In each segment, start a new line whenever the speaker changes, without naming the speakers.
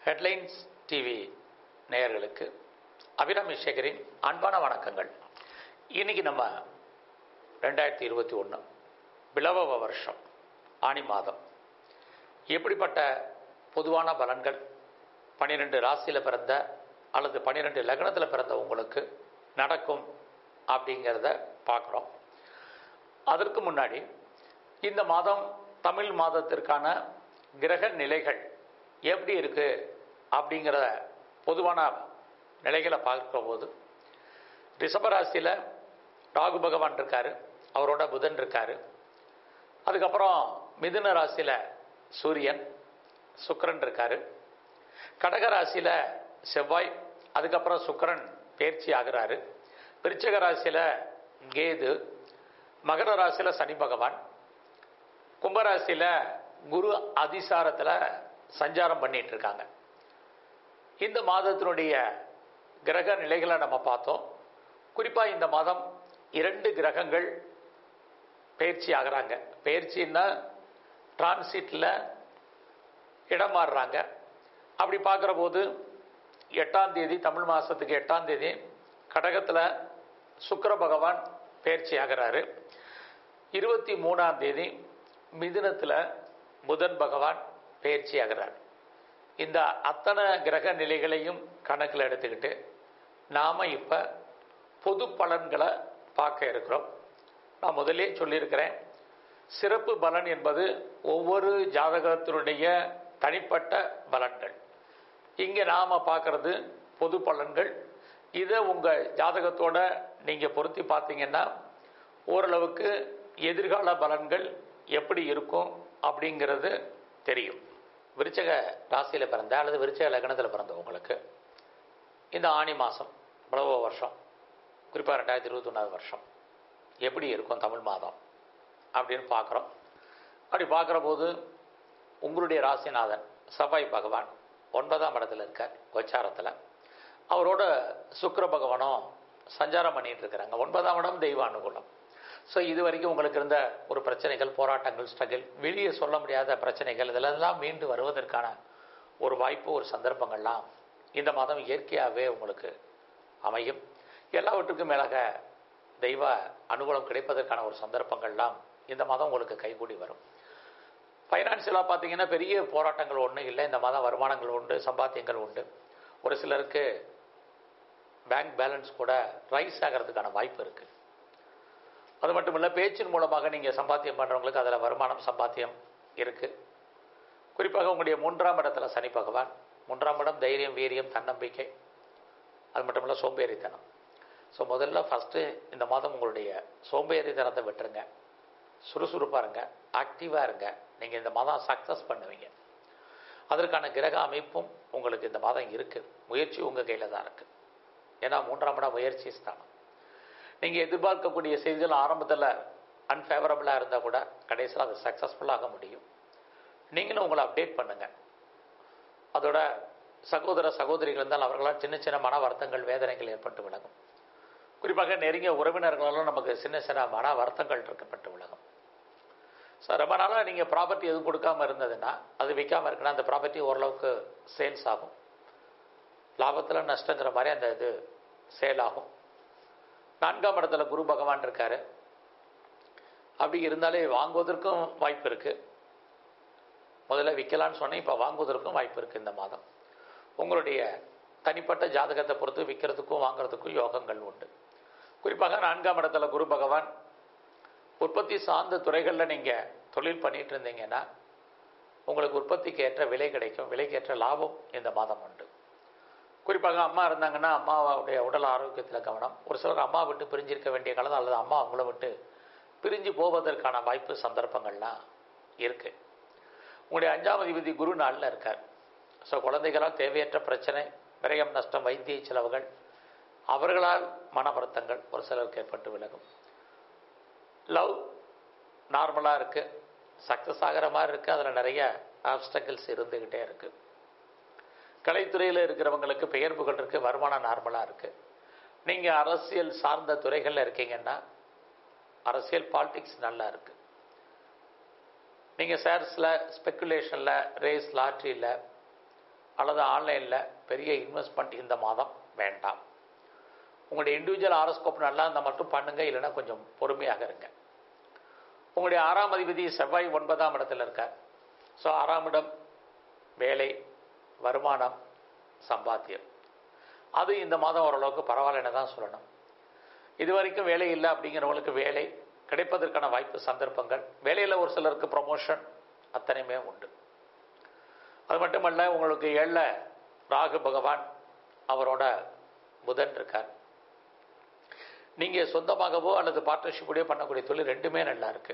headlines TV நேயர்களுக்கு அபிராமி சேகரின் அன்பான வணக்கங்கள் இன்னைக்கு நம்ம ரெண்டாயிரத்தி இருபத்தி ஒன்று பிளவ வருஷம் ஆணி மாதம் எப்படிப்பட்ட பொதுவான பலன்கள் பன்னிரெண்டு ராசியில் பிறந்த அல்லது பன்னிரெண்டு லக்னத்தில் பிறந்த உங்களுக்கு நடக்கும் அப்படிங்கிறத பார்க்குறோம் அதற்கு முன்னாடி இந்த மாதம் தமிழ் மாதத்திற்கான கிரக நிலைகள் எப்படி இருக்கு அப்படிங்கிற பொதுவான நிலைகளை பார்க்கும்போது ரிஷபராசியில் ராகு பகவான் இருக்காரு அவரோட புதன் இருக்காரு அதுக்கப்புறம் மிதுன ராசியில் சூரியன் சுக்கிரன் இருக்காரு கடக ராசியில் செவ்வாய் அதுக்கப்புறம் சுக்கிரன் தேர்ச்சி ஆகிறாரு விருச்சிக ராசியில் கேது மகர ராசியில் சனி பகவான் கும்பராசியில் குரு அதிசாரத்தில் சஞ்சாரம் பண்ணிட்டு இருக்காங்க இந்த மாதத்தினுடைய கிரக நிலைகளை நம்ம பார்த்தோம் குறிப்பாக இந்த மாதம் இரண்டு கிரகங்கள் பயிற்சி ஆகிறாங்க பயிற்சின்னா டிரான்சிட்டில் இடம் மாறுறாங்க அப்படி பார்க்குற போது எட்டாம் தேதி தமிழ் மாதத்துக்கு எட்டாம் தேதி கடகத்தில் சுக்கிர பகவான் பயிற்சி ஆகிறாரு இருபத்தி மூணாம் தேதி மிதுனத்தில் புதன் பகவான் பயிற்சி ஆகிறார் இந்த அத்தனை கிரக நிலைகளையும் கணக்கில் எடுத்துக்கிட்டு நாம் இப்போ பொது பலன்களை பார்க்க இருக்கிறோம் நான் முதலே சொல்லியிருக்கிறேன் சிறப்பு பலன் என்பது ஒவ்வொரு ஜாதகத்தினுடைய தனிப்பட்ட பலன்கள் இங்கே நாம் பார்க்கறது பொது பலன்கள் இதை உங்கள் ஜாதகத்தோட நீங்கள் பொருத்தி பார்த்தீங்கன்னா ஓரளவுக்கு எதிர்கால பலன்கள் எப்படி இருக்கும் அப்படிங்கிறது தெரியும் விருச்சக ராசியில் பிறந்த அல்லது விருச்சக லக்னத்தில் பிறந்தவங்களுக்கு இந்த ஆணி மாதம் இவ்வளவோ வருஷம் குறிப்பாக ரெண்டாயிரத்தி இருபத்தொன்னாவது வருஷம் எப்படி இருக்கும் தமிழ் மாதம் அப்படின்னு பார்க்குறோம் அப்படி பார்க்குற போது உங்களுடைய ராசிநாதன் செவ்வாய் பகவான் ஒன்பதாம் இடத்துல இருக்கார் கோச்சாரத்தில் அவரோட சுக்கிர பகவானும் சஞ்சாரம் பண்ணிட்டு இருக்கிறாங்க ஒன்பதாம் இடம் தெய்வ அனுகூலம் ஸோ இது வரைக்கும் உங்களுக்கு இருந்த ஒரு பிரச்சனைகள் போராட்டங்கள் ஸ்ட்ரகிள் வெளியே சொல்ல முடியாத பிரச்சனைகள் இதெல்லாம் மீண்டு வருவதற்கான ஒரு வாய்ப்பு ஒரு சந்தர்ப்பங்கள்லாம் இந்த மாதம் இயற்கையாகவே உங்களுக்கு அமையும் எல்லாவற்றுக்கும் மேலாக தெய்வ அனுகூலம் கிடைப்பதற்கான ஒரு சந்தர்ப்பங்கள்லாம் இந்த மாதம் உங்களுக்கு கைகூடி வரும் ஃபைனான்சியலாக பார்த்தீங்கன்னா பெரிய போராட்டங்கள் ஒன்றும் இல்லை இந்த மாதம் வருமானங்கள் உண்டு சம்பாத்தியங்கள் உண்டு ஒரு சிலருக்கு பேங்க் பேலன்ஸ் கூட ரைஸ் ஆகிறதுக்கான வாய்ப்பு இருக்குது அது மட்டும் இல்லை பேச்சின் மூலமாக நீங்கள் சம்பாத்தியம் பண்ணுறவங்களுக்கு அதில் வருமானம் சம்பாத்தியம் இருக்குது குறிப்பாக உங்களுடைய மூன்றாம் இடத்துல சனி பகவான் மூன்றாம் இடம் தைரியம் வீரியம் தன்னம்பிக்கை அது மட்டும் இல்லை சோம்பேறித்தனம் ஸோ முதல்ல ஃபஸ்ட்டு இந்த மாதம் உங்களுடைய சோம்பேறித்தனத்தை விட்டுருங்க சுறுசுறுப்பாக இருங்க ஆக்டிவாக இருங்க நீங்கள் இந்த மாதம் சக்ஸஸ் பண்ணுவீங்க அதற்கான கிரக அமைப்பும் உங்களுக்கு இந்த மாதம் இருக்குது முயற்சி உங்கள் கையில் தான் இருக்குது ஏன்னா மூன்றாம் இடம் முயற்சி ஸ்தானம் நீங்கள் எதிர்பார்க்கக்கூடிய செய்திகள் ஆரம்பத்தில் அன்ஃபேவரபுளாக இருந்தால் கூட கடைசியில் அது சக்ஸஸ்ஃபுல்லாக முடியும் நீங்களும் உங்களை அப்டேட் பண்ணுங்கள் அதோட சகோதர சகோதரிகள் இருந்தால் அவர்களால் சின்ன சின்ன மன வருத்தங்கள் வேதனைகள் ஏற்பட்டு விலகும் குறிப்பாக நெருங்கிய உறவினர்களாலும் நமக்கு சின்ன சின்ன மன வருத்தங்கள் இருக்கப்பட்டு விலகும் ஸோ ரொம்ப நாளாக நீங்கள் ப்ராப்பர்ட்டி எதுவும் கொடுக்காம இருந்ததுன்னா அது விற்காமல் இருக்குன்னா அந்த ப்ராப்பர்ட்டி ஓரளவுக்கு சேல்ஸ் ஆகும் லாபத்தில் நஷ்டங்கிற மாதிரி அந்த இது சேல் ஆகும் நான்காம் இடத்துல குரு பகவான் இருக்காரு அப்படி இருந்தாலே வாங்குவதற்கும் வாய்ப்பு இருக்கு முதல்ல விற்கலான்னு சொன்னேன் இப்போ வாங்குவதற்கும் வாய்ப்பு இருக்கு இந்த மாதம் உங்களுடைய தனிப்பட்ட ஜாதகத்தை பொறுத்து விற்கிறதுக்கும் வாங்குறதுக்கும் யோகங்கள் உண்டு குறிப்பாக நான்காம் இடத்துல குரு பகவான் உற்பத்தி சார்ந்த துறைகளில் நீங்கள் தொழில் பண்ணிட்டு இருந்தீங்கன்னா உங்களுக்கு உற்பத்திக்கு ஏற்ற விலை கிடைக்கும் விலைக்கு ஏற்ற லாபம் இந்த மாதம் உண்டு குறிப்பாக அம்மா இருந்தாங்கன்னா அம்மாவுடைய உடல் ஆரோக்கியத்தில் கவனம் ஒரு சிலர் அம்மா விட்டு பிரிஞ்சிருக்க வேண்டிய காலம் அல்லது அம்மா அவங்கள விட்டு பிரிஞ்சு போவதற்கான வாய்ப்பு சந்தர்ப்பங்கள்லாம் இருக்குது உங்களுடைய அஞ்சாம் அதிபதி குரு நாளில் இருக்கார் ஸோ குழந்தைகளால் தேவையற்ற பிரச்சனை விரயம் நஷ்டம் வைத்திய செலவுகள் அவர்களால் மன வருத்தங்கள் ஒரு சிலருக்கு ஏற்பட்டு விலகும் லவ் நார்மலாக இருக்குது சக்ஸஸ் ஆகிற மாதிரி இருக்குது அதில் நிறைய ஆப்ஸ்டக்கிள்ஸ் இருந்துக்கிட்டே இருக்குது கலைத்துறையில் இருக்கிறவங்களுக்கு பெயர் புகழ் இருக்குது வருமானம் நார்மலாக இருக்குது நீங்கள் அரசியல் சார்ந்த துறைகளில் இருக்கீங்கன்னா அரசியல் பாலிடிக்ஸ் நல்லா இருக்குது நீங்கள் ஷேர்ஸில் ஸ்பெக்குலேஷனில் ரேஸ் லாட்ரியில் அல்லது ஆன்லைனில் பெரிய இன்வெஸ்ட்மெண்ட் இந்த மாதம் வேண்டாம் உங்களுடைய இண்டிவிஜுவல் ஆரோஸ்கோப் நல்லா இருந்தால் மட்டும் பண்ணுங்க இல்லைன்னா கொஞ்சம் பொறுமையாக இருங்க உங்களுடைய ஆறாம் அதிபதி செவ்வாய் ஒன்பதாம் இடத்துல இருக்கார் ஸோ ஆறாம் இடம் வேலை வருமானம் சம்பாத்தியம் அது இந்த மாதம் ஓரளவுக்கு பரவாயில்லன்னு தான் சொல்லணும் இது வரைக்கும் வேலை இல்லை அப்படிங்கிறவங்களுக்கு வேலை கிடைப்பதற்கான வாய்ப்பு சந்தர்ப்பங்கள் வேலையில் ஒரு சிலருக்கு ப்ரமோஷன் அத்தனையுமே உண்டு அது மட்டுமல்ல உங்களுக்கு ஏழில் ராகு பகவான் அவரோட புதன் இருக்கார் நீங்கள் சொந்தமாகவோ அல்லது பார்ட்னர்ஷிப்போடையோ பண்ணக்கூடிய தொழில் ரெண்டுமே நல்லா இருக்கு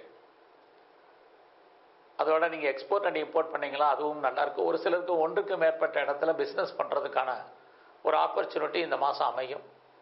அதோட நீங்கள் எக்ஸ்போர்ட் அண்ட் இம்போர்ட் பண்ணீங்களா அதுவும் நல்லா இருக்கு ஒரு சிலருக்கு ஒன்றுக்கு மேற்பட்ட இடத்துல பிஸ்னஸ் பண்ணுறதுக்கான ஒரு ஆப்பர்ச்சுனிட்டி இந்த மாதம் அமையும்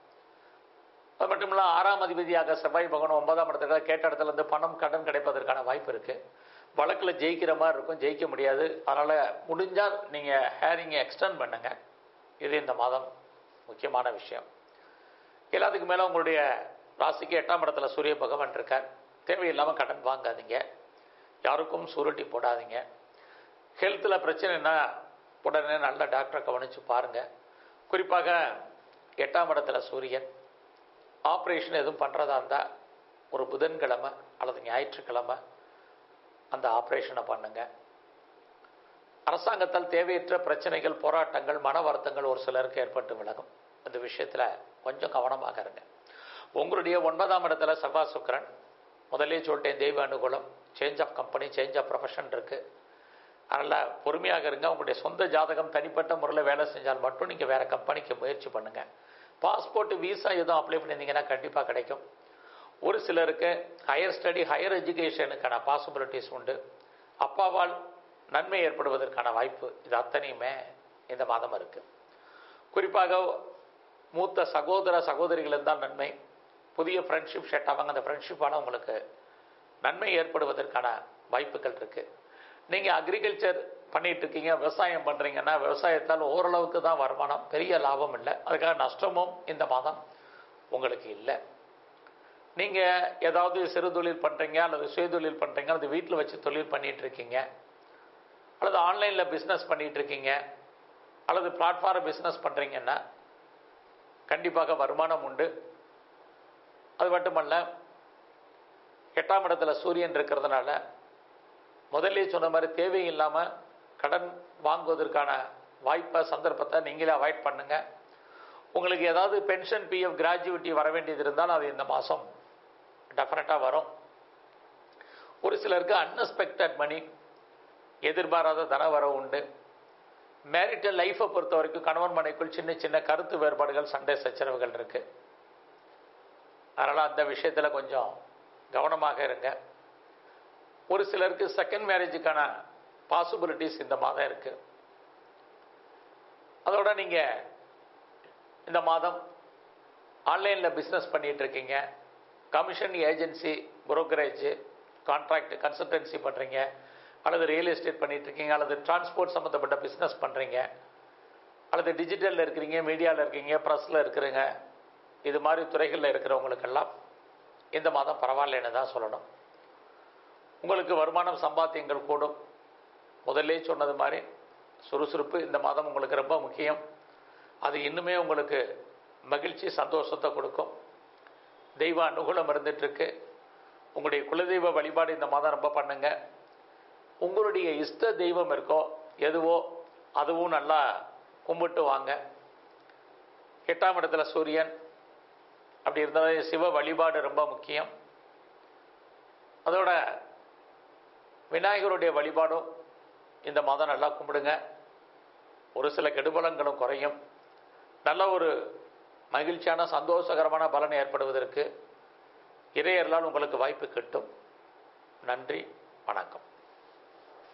அது மட்டும் இல்லை ஆறாம் அதிபதியாக செவ்வாய் பகவான் ஒன்பதாம் இடத்துல கேட்ட இடத்துல இருந்து பணம் கடன் கிடைப்பதற்கான வாய்ப்பு இருக்குது வழக்கில் ஜெயிக்கிற மாதிரி இருக்கும் ஜெயிக்க முடியாது அதனால் முடிஞ்சால் நீங்கள் ஹேரிங்கை எக்ஸ்டெண்ட் பண்ணுங்க இது இந்த மாதம் முக்கியமான விஷயம் எல்லாத்துக்கு மேலே உங்களுடைய ராசிக்கு எட்டாம் இடத்துல சூரிய பகவான் இருக்கார் தேவையில்லாமல் கடன் வாங்காதீங்க யாருக்கும் சுருட்டி போடாதீங்க ஹெல்த்தில் பிரச்சனைனா உடனே நல்ல டாக்டரை கவனித்து பாருங்கள் குறிப்பாக எட்டாம் இடத்துல சூரியன் ஆப்ரேஷன் எதுவும் பண்ணுறதா இருந்தால் ஒரு புதன்கிழமை அல்லது ஞாயிற்றுக்கிழமை அந்த ஆப்ரேஷனை பண்ணுங்க அரசாங்கத்தால் தேவையற்ற பிரச்சனைகள் போராட்டங்கள் மன வருத்தங்கள் ஒரு சிலருக்கு ஏற்பட்டு விலகும் இந்த விஷயத்தில் கொஞ்சம் கவனமாக இருங்க உங்களுடைய ஒன்பதாம் இடத்துல செவ்வாய் சுக்கரன் முதலே சொல்லிட்டேன் தெய்வ அனுகூலம் change of company change of profession இருக்குது அதனால் பொறுமையாக இருங்க உங்களுடைய சொந்த ஜாதகம் தனிப்பட்ட முறையில் வேலை செஞ்சால் மட்டும் நீங்கள் வேறு கம்பெனிக்கு முயற்சி பண்ணுங்கள் பாஸ்போர்ட் விசா எதுவும் அப்ளை பண்ணியிருந்தீங்கன்னா கண்டிப்பாக கிடைக்கும் ஒரு சிலருக்கு ஹையர் ஸ்டடி ஹையர் எஜுகேஷனுக்கான பாசிபிலிட்டிஸ் உண்டு அப்பாவால் நன்மை ஏற்படுவதற்கான வாய்ப்பு இது அத்தனையுமே இந்த மாதம் இருக்குது குறிப்பாக மூத்த சகோதர சகோதரிகள் இருந்தால் நன்மை புதிய ஃப்ரெண்ட்ஷிப் செட் ஆவாங்க அந்த ஃப்ரெண்ட்ஷிப்பால் உங்களுக்கு நன்மை ஏற்படுவதற்கான வாய்ப்புகள் இருக்குது நீங்கள் அக்ரிகல்ச்சர் பண்ணிட்டு இருக்கீங்க விவசாயம் பண்ணுறீங்கன்னா விவசாயத்தால் ஓரளவுக்கு தான் வருமானம் பெரிய லாபம் இல்லை அதுக்காக நஷ்டமும் இந்த மாதம் உங்களுக்கு இல்லை நீங்கள் ஏதாவது சிறு தொழில் பண்ணுறீங்க அல்லது சுய தொழில் பண்ணுறீங்க அல்லது வீட்டில் வச்சு தொழில் பண்ணிட்டு இருக்கீங்க அல்லது ஆன்லைனில் பிஸ்னஸ் பண்ணிட்டு இருக்கீங்க அல்லது பிளாட்ஃபார்ம் பிஸ்னஸ் பண்ணுறீங்கன்னா கண்டிப்பாக வருமானம் உண்டு அது மட்டுமல்ல எட்டாம் இடத்துல சூரியன் இருக்கிறதுனால முதல்ல சொன்ன மாதிரி தேவையில்லாமல் கடன் வாங்குவதற்கான வாய்ப்பை சந்தர்ப்பத்தை நீங்களே அவாய்ட் பண்ணுங்க உங்களுக்கு ஏதாவது பென்ஷன் பிஎஃப் கிராஜுவிட்டி வர வேண்டியது இருந்தால் அது இந்த மாதம் டெஃபினட்டாக வரும் ஒரு சிலருக்கு அன்எக்ஸ்பெக்டட் மணி எதிர்பாராத தன வரவு உண்டு மேரிட்டல் லைஃப்பை பொறுத்த வரைக்கும் கணவன் மனைக்குள் சின்ன சின்ன கருத்து வேறுபாடுகள் சண்டை சச்சரவுகள் இருக்கு அதனால் அந்த விஷயத்தில் கொஞ்சம் கவனமாக இருங்க ஒரு சிலருக்கு செகண்ட் மேரேஜுக்கான பாசிபிலிட்டிஸ் இந்த மாதம் இருக்கு அதோட நீங்கள் இந்த மாதம் ஆன்லைனில் பிஸ்னஸ் பண்ணிட்டு இருக்கீங்க commission agency brokerage contract consultancy பண்ணுறீங்க அல்லது ரியல் எஸ்டேட் பண்ணிட்டு இருக்கீங்க அல்லது டிரான்ஸ்போர்ட் சம்மந்தப்பட்ட பிஸ்னஸ் பண்ணுறீங்க அல்லது டிஜிட்டலில் இருக்கிறீங்க மீடியாவில் இருக்கீங்க ப்ரெஸ்ஸில் இருக்கிறீங்க இது மாதிரி துறைகளில் இருக்கிறவங்களுக்கெல்லாம் இந்த மாதம் பரவாயில்லைன்னு தான் சொல்லணும் உங்களுக்கு வருமானம் சம்பாத்தியங்கள் கூடும் முதல்ல சொன்னது மாதிரி சுறுசுறுப்பு இந்த மாதம் உங்களுக்கு ரொம்ப முக்கியம் அது இன்னுமே உங்களுக்கு மகிழ்ச்சி சந்தோஷத்தை கொடுக்கும் தெய்வ அனுகூலம் இருந்துகிட்ருக்கு உங்களுடைய குலதெய்வ வழிபாடு இந்த மாதம் ரொம்ப பண்ணுங்க உங்களுடைய இஷ்ட தெய்வம் இருக்கோ எதுவோ அதுவும் நல்லா கும்பிட்டு வாங்க எட்டாம் இடத்துல சூரியன் அப்படி இருந்தாலும் சிவ வழிபாடு ரொம்ப முக்கியம் அதோட விநாயகருடைய வழிபாடும் இந்த மாதம் நல்லா கும்பிடுங்க ஒரு சில கெடுபலங்களும் குறையும் நல்ல ஒரு மகிழ்ச்சியான சந்தோஷகரமான பலன் ஏற்படுவதற்கு இறையர்களால் உங்களுக்கு வாய்ப்பு கிட்டும் நன்றி வணக்கம்